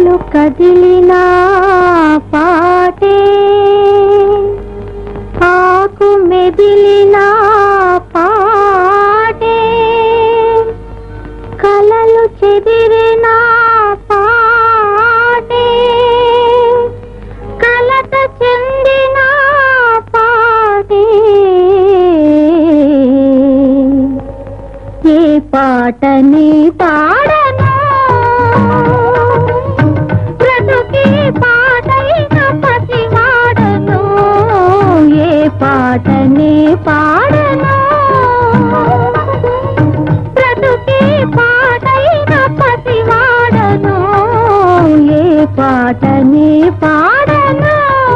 కలలు కదిలిన పాటే ఆకు మెదిలిన పాటే కలలు చెదిరిన పాటే కలత చెందిన పాటే ఏ పాటని పాడను బ్రతుకే పాటైన పసివాడను ఏ పాటని పాడను బ్రతుకే పాటైన పసివాడను ఏ పాటని పాడను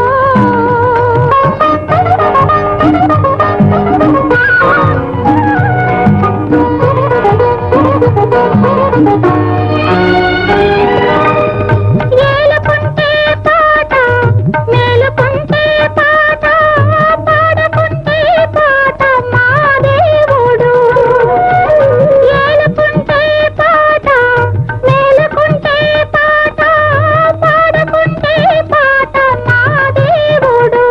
ఏలుకుంటే పాట మేలుకుంటే పాట పాడుకుంటే పాట మా దేవుడు ఏలుకుంటే పాట మేలుకుంటే పాట పాడుకుంటే పాట మా దేవుడు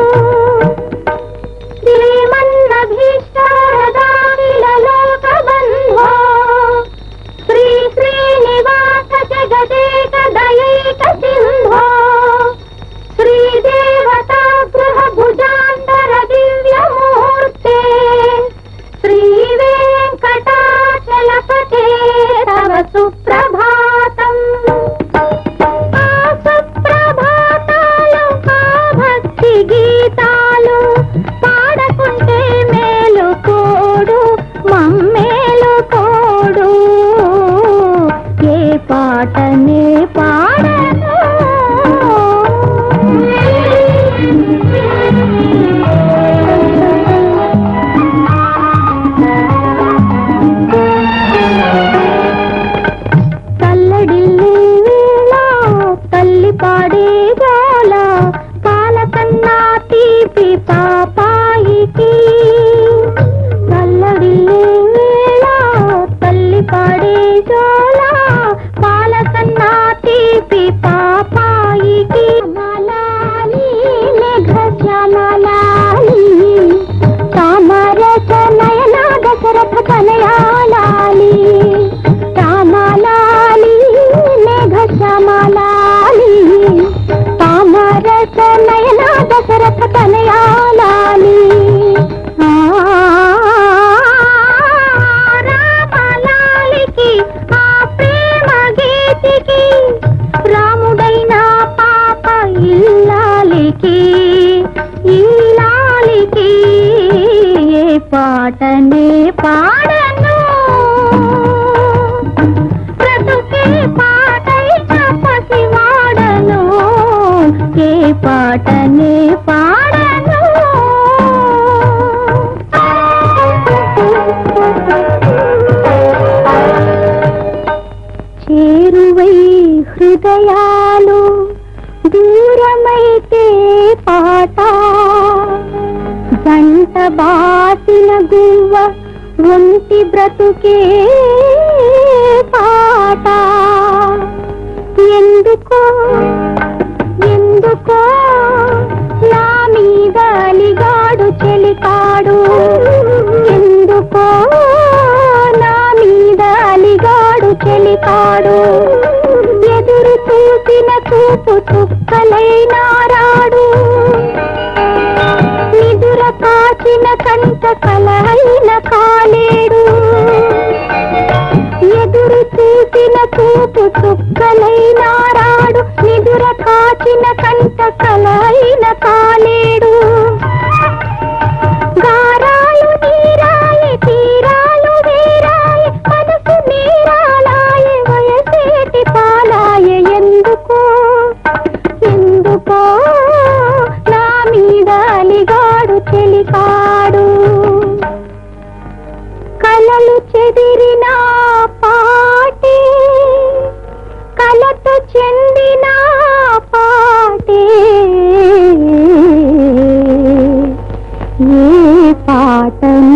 శ్రీమన్న భీష్టారదాఖిల లోకబంధో శ్రీ శ్రీనివాస జగదేక దయైక సింధో శ్రీదేవతా గృహ భుజాంతర దివ్యమూర్తే శ్రీ వెంకటాచలపతే తవ సుప్రభాతం ఆ సుప్రభాతాలు ఆ భక్తి గీతాలు పాడకుంటే మేలు కోడు మమ్మేలు కోడు ఏ పాటనే పాడను తల్లడిల్లి వేళ తల్లి పాడే గోల పాల కన్నా తీపి పాపాయికి తల్లడిల్లి వేళ తల్లి పాడే గోల పాల కన్నా తీపి పాపాయికి మలాలి లేఘశ్యామలాలి తామరస నయన దశరథ కనయాలాలి రామలాలి మేఘ శ్యామలాలి తామరస నయన దశరథ కనయాలాలి ఆ, రామలాలికి ఆ ప్రేమ గీతికి రాముడైన పాప ఇల్లాలికి ఇల్లాలికి ఏ పాటనే పాడను బ్రతుకే పాటైన పసివాడను ఏ పాటనే పాడను చేరువై హృదయాలు దూరమైతే పాట గంట బాసిన గువ్వ ఒంటి బ్రతుకే పాట ఎందుకో ఎందుకో నా మీద అలిగాడు చెలికాడు ఎందుకో నా మీద అలిగాడు చెలికాడు ఎదురు చూసిన చూపు చుక్కలైనారాడు నిదుర కాచిన కంట కలైన కాలేడు ఎదురు చూసిన చూపు చుక్కలైనారాడు నిదుర కాచిన కంట కలైన కాలేడు గారాలు నీరాయే తీరాలు వీరాయే మనసు నీరాలాయే వయసేటి పాలాయే ఎందుకో ఎందుకో నా మీద అలిగాడు చెలికాడు కలలు చెదిరిన పాటే కలత చెందిన పాటే ఏ పాటను